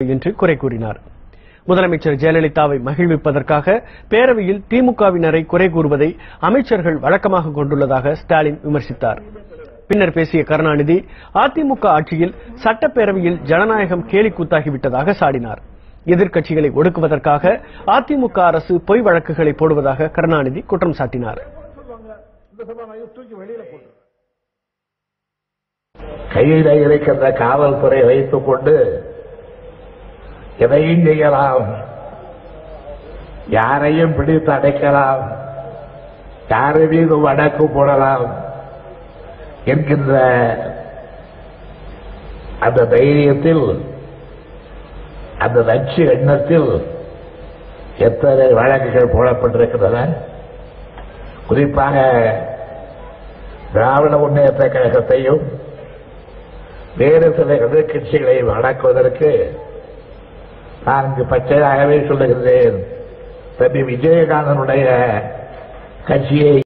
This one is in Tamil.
என்று குறை கூறினார் முதலமைச்சர் ஜெயலலிதாவை மகிழ்விப்பதற்காக பேரவையில் திமுகவினரை குறை கூறுவதை அமைச்சர்கள் வழக்கமாக கொண்டுள்ளதாக ஸ்டாலின் விமர்சித்தார் பின்னர் பேசிய கருணாநிதி அதிமுக ஆட்சியில் சட்டப்பேரவையில் ஜனநாயகம் கேலிக்கூத்தாகிவிட்டதாக சாடினார் எதிர்க்கட்சிகளை ஒடுக்குவதற்காக அதிமுக அரசு பொய் வழக்குகளை போடுவதாக கருணாநிதி குற்றம் சாட்டினார் இந்த சபாநாயகர் தூக்கி வெளியில போட்டு கையில இருக்கின்ற காவல்துறை வைத்துக் கொண்டு எதையும் செய்யலாம் யாரையும் பிடித்து அடைக்கலாம் யாரு மீது வழக்கு போடலாம் என்கின்ற அந்த தைரியத்தில் அந்த நச்சு எண்ணத்தில் எத்தனை வழக்குகள் போடப்பட்டிருக்கின்றன குறிப்பாக திராவிட முன்னேற்ற கழகத்தையும் வேறு சில எதிர்கட்சிகளை அடக்குவதற்கு நான் இங்கு பச்சையாகவே சொல்லுகிறேன் தம்பி விஜயகாந்தனுடைய கட்சியை